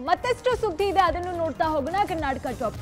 ಮತ್ತಷ್ಟು ಸುದ್ದಿ ಇದೆ ಅದನ್ನು ನೋಡ್ತಾ ಹೋಗೋಣ ಕರ್ನಾಟಕ ಟಾಪ್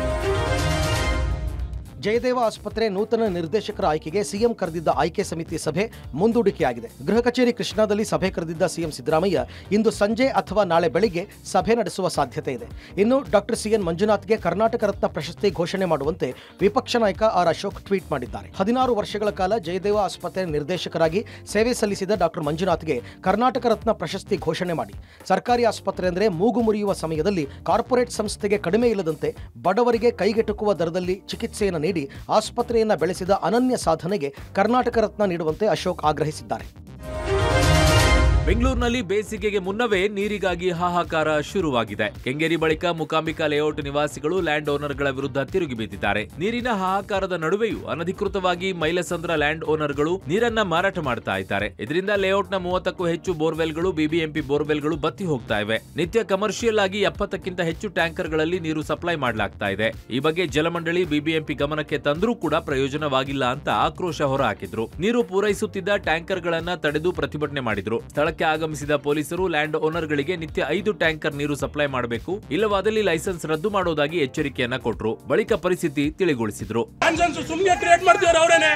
ಜಯದೇವ ಆಸ್ಪತ್ರೆ ನೂತನ ನಿರ್ದೇಶಕರ ಆಯ್ಕೆಗೆ ಸಿಎಂ ಕರೆದಿದ್ದ ಆಯ್ಕೆ ಸಮಿತಿ ಸಭೆ ಮುಂದೂಡಿಕೆಯಾಗಿದೆ ಗೃಹ ಕಚೇರಿ ಕೃಷ್ಣಾದಲ್ಲಿ ಸಭೆ ಕರೆದಿದ್ದ ಸಿಎಂ ಸಿದ್ದರಾಮಯ್ಯ ಇಂದು ಸಂಜೆ ಅಥವಾ ನಾಳೆ ಬೆಳಿಗ್ಗೆ ಸಭೆ ನಡೆಸುವ ಸಾಧ್ಯತೆ ಇದೆ ಇನ್ನು ಡಾಕ್ಟರ್ ಸಿಎನ್ ಮಂಜುನಾಥ್ಗೆ ಕರ್ನಾಟಕ ರತ್ನ ಪ್ರಶಸ್ತಿ ಘೋಷಣೆ ಮಾಡುವಂತೆ ವಿಪಕ್ಷ ನಾಯಕ ಆರ್ ಅಶೋಕ್ ಟ್ವೀಟ್ ಮಾಡಿದ್ದಾರೆ ಹದಿನಾರು ವರ್ಷಗಳ ಕಾಲ ಜಯದೇವ ಆಸ್ಪತ್ರೆ ನಿರ್ದೇಶಕರಾಗಿ ಸೇವೆ ಸಲ್ಲಿಸಿದ ಡಾಕ್ಟರ್ ಮಂಜುನಾಥ್ಗೆ ಕರ್ನಾಟಕ ರತ್ನ ಪ್ರಶಸ್ತಿ ಘೋಷಣೆ ಮಾಡಿ ಸರ್ಕಾರಿ ಆಸ್ಪತ್ರೆ ಅಂದರೆ ಮೂಗು ಮುರಿಯುವ ಸಮಯದಲ್ಲಿ ಕಾರ್ಪೊರೇಟ್ ಸಂಸ್ಥೆಗೆ ಕಡಿಮೆ ಇಲ್ಲದಂತೆ ಬಡವರಿಗೆ ಕೈಗೆಟುಕುವ ದರದಲ್ಲಿ ಚಿಕಿತ್ಸೆಯನ್ನು ನೀಡಿ ಆಸ್ಪತ್ರೆಯನ್ನು ಬೆಳೆಸಿದ ಅನನ್ಯ ಸಾಧನೆಗೆ ಕರ್ನಾಟಕ ರತ್ನ ನೀಡುವಂತೆ ಅಶೋಕ್ ಆಗ್ರಹಿಸಿದ್ದಾರೆ ಬೆಂಗಳೂರಿನಲ್ಲಿ ಬೇಸಿಗೆಗೆ ಮುನ್ನವೇ ನೀರಿಗಾಗಿ ಹಾಹಾಕಾರ ಶುರುವಾಗಿದೆ ಕೆಂಗೇರಿ ಬಳಿಕ ಮುಕಾಂಬಿಕಾ ಲೇಔಟ್ ನಿವಾಸಿಗಳು ಲ್ಯಾಂಡ್ ಓನರ್ಗಳ ವಿರುದ್ಧ ತಿರುಗಿ ಬಿದ್ದಿದ್ದಾರೆ ನೀರಿನ ಹಾಹಾಕಾರದ ನಡುವೆಯೂ ಅನಧಿಕೃತವಾಗಿ ಮೈಲಸಂದ್ರ ಲ್ಯಾಂಡ್ ಓನರ್ಗಳು ನೀರನ್ನ ಮಾರಾಟ ಮಾಡ್ತಾ ಇದ್ದಾರೆ ಇದರಿಂದ ಲೇಔಟ್ನ ಮೂವತ್ತಕ್ಕೂ ಹೆಚ್ಚು ಬೋರ್ವೆಲ್ಗಳು ಬಿಬಿಎಂಪಿ ಬೋರ್ವೆಲ್ಗಳು ಬತ್ತಿ ಹೋಗ್ತಾ ಇವೆ ನಿತ್ಯ ಕಮರ್ಷಿಯಲ್ ಆಗಿ ಎಪ್ಪತ್ತಕ್ಕಿಂತ ಹೆಚ್ಚು ಟ್ಯಾಂಕರ್ಗಳಲ್ಲಿ ನೀರು ಸಪ್ಲೈ ಮಾಡಲಾಗ್ತಾ ಇದೆ ಈ ಬಗ್ಗೆ ಜಲಮಂಡಳಿ ಬಿಬಿಎಂಪಿ ಗಮನಕ್ಕೆ ತಂದ್ರೂ ಕೂಡ ಪ್ರಯೋಜನವಾಗಿಲ್ಲ ಅಂತ ಆಕ್ರೋಶ ಹೊರಹಾಕಿದ್ರು ನೀರು ಪೂರೈಸುತ್ತಿದ್ದ ಟ್ಯಾಂಕರ್ಗಳನ್ನ ತಡೆದು ಪ್ರತಿಭಟನೆ ಮಾಡಿದ್ರು ಸ್ಥಳಕ್ಕೆ ಆಗಮಿಸಿದ ಪೊಲೀಸರು ಲ್ಯಾಂಡ್ ಓನರ್ಗಳಿಗೆ ನಿತ್ಯ ಐದು ಟ್ಯಾಂಕರ್ ನೀರು ಸಪ್ಲೈ ಮಾಡಬೇಕು ಇಲ್ಲವಾದಲ್ಲಿ ಲೈಸೆನ್ಸ್ ರದ್ದು ಮಾಡೋದಾಗಿ ಎಚ್ಚರಿಕೆಯನ್ನ ಕೊಟ್ರು ಬಳಿಕ ಪರಿಸ್ಥಿತಿ ತಿಳಿಗೊಳಿಸಿದ್ರು ಕಾನ್ಸನ್ಸ್ ಸುಮ್ಮನೆ ಕ್ರಿಯೇಟ್ ಮಾಡ್ತಿದ್ರು ಅವರೇನೆ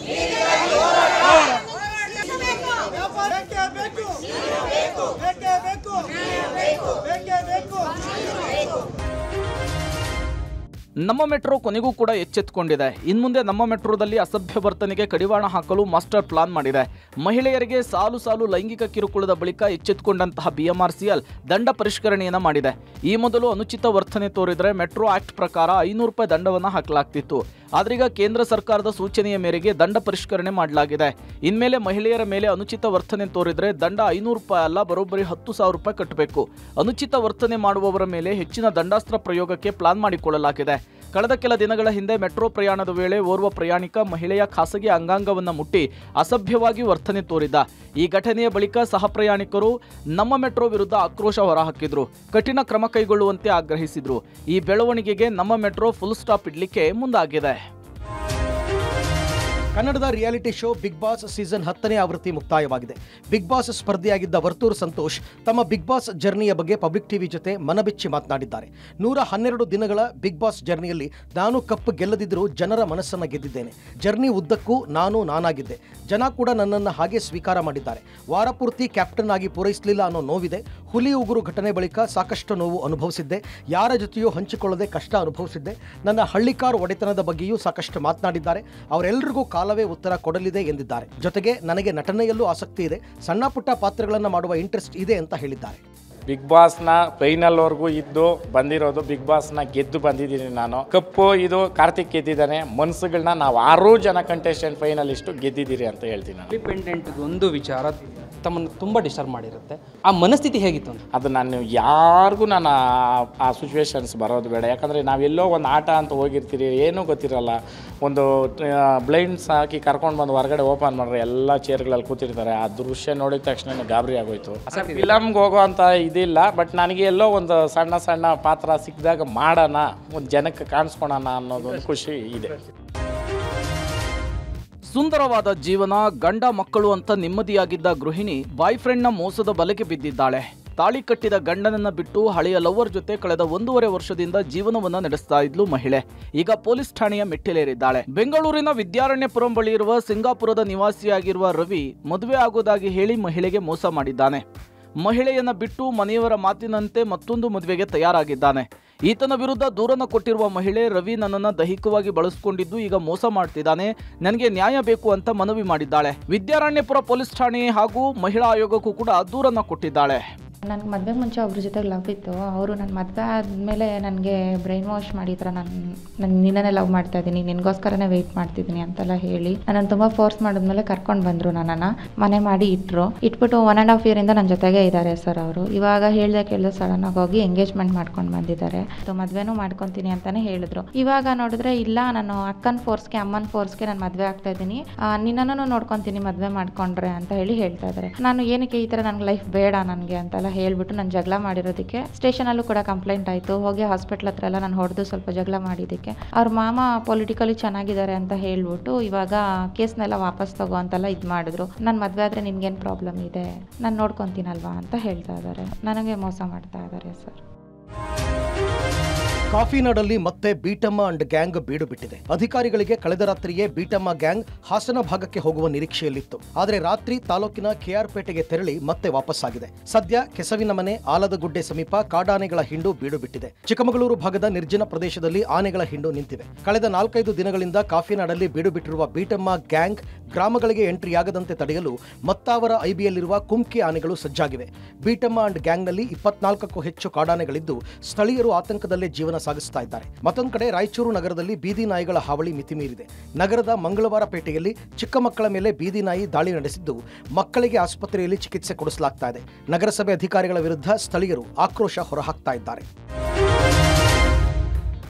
ಬೇಕೇ ಬೇಕು ಬೇಕೇ ಬೇಕು ಬೇಕೇ ಬೇಕು ನಮ್ಮ ಮೆಟ್ರೋ ಕೊನೆಗೂ ಕೂಡ ಎಚ್ಚೆತ್ತುಕೊಂಡಿದೆ ಇನ್ಮುಂದೆ ನಮ್ಮ ಮೆಟ್ರೋದಲ್ಲಿ ಅಸಭ್ಯ ವರ್ತನೆಗೆ ಕಡಿವಾಣ ಹಾಕಲು ಮಾಸ್ಟರ್ ಪ್ಲಾನ್ ಮಾಡಿದೆ ಮಹಿಳೆಯರಿಗೆ ಸಾಲು ಸಾಲು ಲೈಂಗಿಕ ಕಿರುಕುಳದ ಬಳಿಕ ಎಚ್ಚೆತ್ತುಕೊಂಡಂತಹ ಬಿಎಂಆರ್ಸಿಎಲ್ ದಂಡ ಪರಿಷ್ಕರಣೆಯನ್ನ ಮಾಡಿದೆ ಈ ಮೊದಲು ಅನುಚಿತ ವರ್ತನೆ ತೋರಿದರೆ ಮೆಟ್ರೋ ಆಕ್ಟ್ ಪ್ರಕಾರ ಐನೂರು ರೂಪಾಯಿ ದಂಡವನ್ನು ಹಾಕಲಾಗ್ತಿತ್ತು ಆದ್ರೀಗ ಕೇಂದ್ರ ಸರ್ಕಾರದ ಸೂಚನೆಯ ಮೇರೆಗೆ ದಂಡ ಪರಿಷ್ಕರಣೆ ಮಾಡಲಾಗಿದೆ ಇನ್ಮೇಲೆ ಮಹಿಳೆಯರ ಮೇಲೆ ಅನುಚಿತ ವರ್ತನೆ ತೋರಿದ್ರೆ ದಂಡ ಐನೂರು ರೂಪಾಯಿ ಅಲ್ಲ ಬರೋಬ್ಬರಿ ಹತ್ತು ಸಾವಿರ ರೂಪಾಯಿ ಕಟ್ಟಬೇಕು ಅನುಚಿತ ವರ್ತನೆ ಮಾಡುವವರ ಮೇಲೆ ಹೆಚ್ಚಿನ ದಂಡಾಸ್ತ್ರ ಪ್ರಯೋಗಕ್ಕೆ ಪ್ಲಾನ್ ಮಾಡಿಕೊಳ್ಳಲಾಗಿದೆ ಕಳೆದ ಕೆಲ ದಿನಗಳ ಹಿಂದೆ ಮೆಟ್ರೋ ಪ್ರಯಾಣದ ವೇಳೆ ಓರ್ವ ಪ್ರಯಾಣಿಕ ಮಹಿಳೆಯ ಖಾಸಗಿ ಅಂಗಾಂಗವನ್ನು ಮುಟ್ಟಿ ಅಸಭ್ಯವಾಗಿ ವರ್ತನೆ ತೋರಿದ್ದ ಈ ಘಟನೆಯ ಬಳಿಕ ಸಹ ಪ್ರಯಾಣಿಕರು ನಮ್ಮ ಮೆಟ್ರೋ ವಿರುದ್ಧ ಆಕ್ರೋಶ ಹೊರಹಾಕಿದ್ರು ಕಠಿಣ ಕ್ರಮ ಕೈಗೊಳ್ಳುವಂತೆ ಆಗ್ರಹಿಸಿದ್ರು ಈ ಬೆಳವಣಿಗೆಗೆ ನಮ್ಮ ಮೆಟ್ರೋ ಫುಲ್ ಸ್ಟಾಪ್ ಇಡ್ಲಿಕ್ಕೆ ಮುಂದಾಗಿದೆ ಕನ್ನಡದ reality show Bigg Boss season ಹತ್ತನೇ ಆವೃತ್ತಿ ಮುಕ್ತಾಯವಾಗಿದೆ ಬಿಗ್ ಬಾಸ್ ಸ್ಪರ್ಧಿಯಾಗಿದ್ದ ವರ್ತೂರ್ ಸಂತೋಷ್ ತಮ್ಮ ಬಿಗ್ ಬಾಸ್ ಜರ್ನಿಯ ಬಗ್ಗೆ ಪಬ್ಲಿಕ್ ಟಿವಿ ಜೊತೆ ಮನಬಿಚ್ಚಿ ಮಾತನಾಡಿದ್ದಾರೆ ನೂರ ಹನ್ನೆರಡು ದಿನಗಳ ಬಿಗ್ ಬಾಸ್ ಜರ್ನಿಯಲ್ಲಿ ನಾನು ಕಪ್ ಗೆಲ್ಲದಿದ್ದರೂ ಜನರ ಮನಸ್ಸನ್ನು ಗೆದ್ದಿದ್ದೇನೆ ಜರ್ನಿ ಉದ್ದಕ್ಕೂ ನಾನು ನಾನಾಗಿದ್ದೆ ಜನ ಕೂಡ ನನ್ನನ್ನು ಹಾಗೆ ಸ್ವೀಕಾರ ಮಾಡಿದ್ದಾರೆ ವಾರಪೂರ್ತಿ ಕ್ಯಾಪ್ಟನ್ ಆಗಿ ಪೂರೈಸಲಿಲ್ಲ ಅನ್ನೋ ನೋವಿದೆ ಹುಲಿ ಉಗುರು ಘಟನೆ ಬಳಿಕ ಸಾಕಷ್ಟು ನೋವು ಅನುಭವಿಸಿದ್ದೆ ಯಾರ ಜೊತೆಯೂ ಹಂಚಿಕೊಳ್ಳದೆ ಕಷ್ಟ ಅನುಭವಿಸಿದ್ದೆ ನನ್ನ ಹಳ್ಳಿಕಾರ್ ಒಡೆತನದ ಬಗ್ಗೆಯೂ ಸಾಕಷ್ಟು ಮಾತನಾಡಿದ್ದಾರೆ ಅವರೆಲ್ಲರಿಗೂ ಕಾಲವೇ ಉತ್ತರ ಕೊಡಲಿದೆ ಎಂದಿದ್ದಾರೆ ಜೊತೆಗೆ ನನಗೆ ನಟನೆಯಲ್ಲೂ ಆಸಕ್ತಿ ಇದೆ ಸಣ್ಣ ಪುಟ್ಟ ಪಾತ್ರಗಳನ್ನು ಮಾಡುವ ಇಂಟ್ರೆಸ್ಟ್ ಇದೆ ಅಂತ ಹೇಳಿದ್ದಾರೆ ಬಿಗ್ ಬಾಸ್ನ ಫೈನಲ್ವರೆಗೂ ಇದ್ದು ಬಂದಿರೋದು ಬಿಗ್ ಬಾಸ್ನ ಗೆದ್ದು ಬಂದಿದ್ದೀನಿ ನಾನು ಕಪ್ಪು ಇದು ಕಾರ್ತಿಕ್ ಗೆದ್ದಿದ್ದಾನೆ ಮನ್ಸುಗಳನ್ನ ನಾವು ಆರೂ ಜನ ಕಂಟೆಸ್ಟೆಂಟ್ ಫೈನಲಿಸ್ಟು ಗೆದ್ದಿದ್ದೀರಿ ಅಂತ ಹೇಳ್ತೀನಿ ನಾನು ಇಂಡಿಪೆಂಡೆಂಟ್ ಒಂದು ವಿಚಾರ ತಮ್ಮನ್ನು ತುಂಬ ಡಿಸ್ಟರ್ಬ್ ಮಾಡಿರುತ್ತೆ ಆ ಮನಸ್ಥಿತಿ ಹೇಗಿತ್ತು ಅಂತ ಅದು ನಾನು ಯಾರಿಗೂ ನಾನು ಆ- ಆ ಸಿಚುವೇಶನ್ಸ್ ಬರೋದು ಬೇಡ ಯಾಕಂದರೆ ನಾವೆಲ್ಲೋ ಒಂದು ಆಟ ಅಂತ ಹೋಗಿರ್ತೀರಿ ಏನೂ ಗೊತ್ತಿರಲ್ಲ ಒಂದು ಬ್ಲೈಂಡ್ಸ್ ಹಾಕಿ ಕರ್ಕೊಂಡು ಬಂದು ಹೊರಗಡೆ ಓಪನ್ ಮಾಡ್ರೆ ಎಲ್ಲ ಚೇರ್ಗಳಲ್ಲಿ ಕೂತಿರ್ತಾರೆ ಆ ದೃಶ್ಯ ನೋಡಿದ ತಕ್ಷಣ ಗಾಬರಿ ಆಗೋಯ್ತು ಫಿಲಮ್ಗೆ ಹೋಗೋ ಅಂತ ಇದಿಲ್ಲ ಬಟ್ ನನಗೆ ಎಲ್ಲೋ ಒಂದು ಸಣ್ಣ ಸಣ್ಣ ಪಾತ್ರ ಸಿಕ್ಕಿದಾಗ ಮಾಡೋಣ ಒಂದು ಜನಕ್ಕೆ ಕಾಣಿಸ್ಕೊಳೋಣ ಅನ್ನೋದೊಂದು ಖುಷಿ ಇದೆ ಸುಂದರವಾದ ಜೀವನ ಗಂಡ ಮಕ್ಕಳು ಅಂತ ನೆಮ್ಮದಿಯಾಗಿದ್ದ ಗೃಹಿಣಿ ಬಾಯ್ ಫ್ರೆಂಡ್ನ ಮೋಸದ ಬಲೆಗೆ ಬಿದ್ದಿದ್ದಾಳೆ ತಾಳಿ ಕಟ್ಟಿದ ಗಂಡನನ್ನ ಬಿಟ್ಟು ಹಳೆಯ ಲವ್ವರ್ ಜೊತೆ ಕಳೆದ ಒಂದೂವರೆ ವರ್ಷದಿಂದ ಜೀವನವನ್ನ ನಡೆಸ್ತಾ ಇದ್ಲು ಮಹಿಳೆ ಈಗ ಪೊಲೀಸ್ ಠಾಣೆಯ ಮೆಟ್ಟಿಲೇರಿದ್ದಾಳೆ ಬೆಂಗಳೂರಿನ ವಿದ್ಯಾರಣ್ಯಪುರಂ ಬಳಿ ಇರುವ ಸಿಂಗಾಪುರದ ನಿವಾಸಿಯಾಗಿರುವ ರವಿ ಮದುವೆ ಆಗೋದಾಗಿ ಹೇಳಿ ಮಹಿಳೆಗೆ ಮೋಸ ಮಾಡಿದ್ದಾನೆ ಮಹಿಳೆಯನ್ನ ಬಿಟ್ಟು ಮನೆಯವರ ಮಾತಿನಂತೆ ಮತ್ತೊಂದು ಮದುವೆಗೆ ತಯಾರಾಗಿದ್ದಾನೆ ಈತನ ವಿರುದ್ಧ ದೂರನ ಕೊಟ್ಟಿರುವ ಮಹಿಳೆ ರವಿ ನನ್ನನ್ನು ದೈಹಿಕವಾಗಿ ಬಳಸಿಕೊಂಡಿದ್ದು ಈಗ ಮೋಸ ಮಾಡ್ತಿದ್ದಾನೆ ನನಗೆ ನ್ಯಾಯ ಬೇಕು ಅಂತ ಮನವಿ ಮಾಡಿದ್ದಾಳೆ ವಿದ್ಯಾರಣ್ಯಪುರ ಪೊಲೀಸ್ ಠಾಣೆ ಹಾಗೂ ಮಹಿಳಾ ಆಯೋಗಕ್ಕೂ ಕೂಡ ದೂರನ್ನ ಕೊಟ್ಟಿದ್ದಾಳೆ ನನಗೆ ಮದುವೆ ಮುಂಚೆ ಒಬ್ರ ಜೊತೆ ಲವ್ ಇತ್ತು ಅವರು ನನ್ನ ಮದುವೆ ಆದಮೇಲೆ ನನಗೆ ಬ್ರೈನ್ ವಾಶ್ ಮಾಡಿ ಈ ಥರ ನಾನು ನಾನು ನಿನ್ನನ್ನೇ ಲವ್ ಮಾಡ್ತಾ ಇದ್ದೀನಿ ನಿನಗೋಸ್ಕರನೇ ವೆಯ್ಟ್ ಮಾಡ್ತಿದ್ದೀನಿ ಅಂತೆಲ್ಲ ಹೇಳಿ ನನ್ನನ್ನು ತುಂಬ ಫೋರ್ಸ್ ಮಾಡಿದ್ಮೇಲೆ ಕರ್ಕೊಂಡು ಬಂದರು ನನ್ನನ್ನು ಮನೆ ಮಾಡಿ ಇಟ್ಟರು ಇಟ್ಬಿಟ್ಟು ಒನ್ ಆ್ಯಂಡ್ ಹಾಫ್ ಇಯರಿಂದ ನನ್ನ ಜೊತೆಗೆ ಇದ್ದಾರೆ ಸರ್ ಅವರು ಇವಾಗ ಹೇಳ್ದೆ ಕೇಳಿದ್ರೆ ಸಡನ್ನಾಗಿ ಹೋಗಿ ಎಂಗೇಜ್ಮೆಂಟ್ ಮಾಡ್ಕೊಂಡು ಬಂದಿದ್ದಾರೆ ಸೊ ಮದುವೆನೂ ಮಾಡ್ಕೊತೀನಿ ಅಂತಲೇ ಹೇಳಿದ್ರು ಇವಾಗ ನೋಡಿದ್ರೆ ಇಲ್ಲ ನಾನು ಅಕ್ಕನ ಫೋರ್ಸ್ಗೆ ಅಮ್ಮನ ಫೋರ್ಸ್ಗೆ ನಾನು ಮದುವೆ ಆಗ್ತಾ ಇದ್ದೀನಿ ನಿನ್ನನ್ನು ನೋಡ್ಕೊತೀನಿ ಮದುವೆ ಮಾಡ್ಕೊಂಡ್ರೆ ಅಂತ ಹೇಳಿ ಹೇಳ್ತಾ ಇದ್ದಾರೆ ನಾನು ಏನಕ್ಕೆ ಈ ಥರ ನನಗೆ ಲೈಫ್ ಬೇಡ ನನಗೆ ಅಂತೆಲ್ಲ ಹೇಳ್ಬಿಟ್ಟು ನಾನು ಜಗಳ ಮಾಡಿರೋದಕ್ಕೆ ಸ್ಟೇಷನಲ್ಲೂ ಕೂಡ ಕಂಪ್ಲೇಂಟ್ ಆಯಿತು ಹೋಗಿ ಹಾಸ್ಪಿಟ್ಲ್ ಹತ್ರ ಎಲ್ಲ ನಾನು ಹೊಡೆದು ಸ್ವಲ್ಪ ಜಗಳ ಮಾಡಿದ್ದಕ್ಕೆ ಅವ್ರ ಮಾಮ ಪೊಲಿಟಿಕಲಿ ಚೆನ್ನಾಗಿದ್ದಾರೆ ಅಂತ ಹೇಳ್ಬಿಟ್ಟು ಇವಾಗ ಕೇಸ್ನೆಲ್ಲ ವಾಪಸ್ ತಗೋ ಅಂತೆಲ್ಲ ಇದು ಮಾಡಿದ್ರು ನಾನು ಮದುವೆ ಆದರೆ ನಿನ್ಗೇನು ಪ್ರಾಬ್ಲಮ್ ಇದೆ ನಾನು ನೋಡ್ಕೊತೀನಲ್ವಾ ಅಂತ ಹೇಳ್ತಾ ಇದ್ದಾರೆ ನನಗೆ ಮೋಸ ಮಾಡ್ತಾ ಇದ್ದಾರೆ ಸರ್ ಕಾಫಿನಾಡಲ್ಲಿ ಮತ್ತೆ ಬೀಟಮ್ಮ ಅಂಡ್ ಗ್ಯಾಂಗ್ ಬೀಡು ಬಿಟ್ಟಿದೆ ಅಧಿಕಾರಿಗಳಿಗೆ ಕಳೆದ ರಾತ್ರಿಯೇ ಬೀಟಮ್ಮ ಗ್ಯಾಂಗ್ ಹಾಸನ ಭಾಗಕ್ಕೆ ಹೋಗುವ ನಿರೀಕ್ಷೆಯಲ್ಲಿತ್ತು ಆದರೆ ರಾತ್ರಿ ತಾಲೂಕಿನ ಕೆಆರ್ಪೇಟೆಗೆ ತೆರಳಿ ಮತ್ತೆ ವಾಪಸ್ಸಾಗಿದೆ ಸದ್ಯ ಕೆಸವಿನ ಮನೆ ಆಲದಗುಡ್ಡೆ ಸಮೀಪ ಕಾಡಾನೆಗಳ ಹಿಂಡು ಬೀಡು ಬಿಟ್ಟಿದೆ ಚಿಕ್ಕಮಗಳೂರು ಭಾಗದ ನಿರ್ಜನ ಪ್ರದೇಶದಲ್ಲಿ ಆನೆಗಳ ಹಿಂಡು ನಿಂತಿವೆ ಕಳೆದ ನಾಲ್ಕೈದು ದಿನಗಳಿಂದ ಕಾಫಿನಾಡಲ್ಲಿ ಬೀಡು ಬಿಟ್ಟಿರುವ ಬೀಟಮ್ಮ ಗ್ಯಾಂಗ್ ಗ್ರಾಮಗಳಿಗೆ ಎಂಟ್ರಿಯಾಗದಂತೆ ತಡೆಯಲು ಮತ್ತಾವರ ಐಬಿಯಲ್ಲಿರುವ ಕುಮ್ಕಿ ಆನೆಗಳು ಸಜ್ಜಾಗಿವೆ ಬೀಟಮ್ಮ ಅಂಡ್ ಗ್ಯಾಂಗ್ನಲ್ಲಿ ಇಪ್ಪತ್ನಾಲ್ಕಕ್ಕೂ ಹೆಚ್ಚು ಕಾಡಾನೆಗಳಿದ್ದು ಸ್ಥಳೀಯರು ಆತಂಕದಲ್ಲೇ ಜೀವನ ಸಾಗಿಸ್ತಾ ಇದ್ದಾರೆ ಮತ್ತೊಂದು ಕಡೆ ರಾಯಚೂರು ನಗರದಲ್ಲಿ ಬೀದಿ ನಾಯಿಗಳ ಹಾವಳಿ ಮಿತಿಮೀರಿದೆ ನಗರದ ಮಂಗಳವಾರ ಪೇಟೆಯಲ್ಲಿ ಚಿಕ್ಕ ಮಕ್ಕಳ ಮೇಲೆ ಬೀದಿ ನಾಯಿ ದಾಳಿ ನಡೆಸಿದ್ದು ಮಕ್ಕಳಿಗೆ ಆಸ್ಪತ್ರೆಯಲ್ಲಿ ಚಿಕಿತ್ಸೆ ಕೊಡಿಸಲಾಗ್ತಾ ಇದೆ ನಗರಸಭೆ ಅಧಿಕಾರಿಗಳ ವಿರುದ್ಧ ಸ್ಥಳೀಯರು ಆಕ್ರೋಶ ಹೊರಹಾಕ್ತಾ ಇದ್ದಾರೆ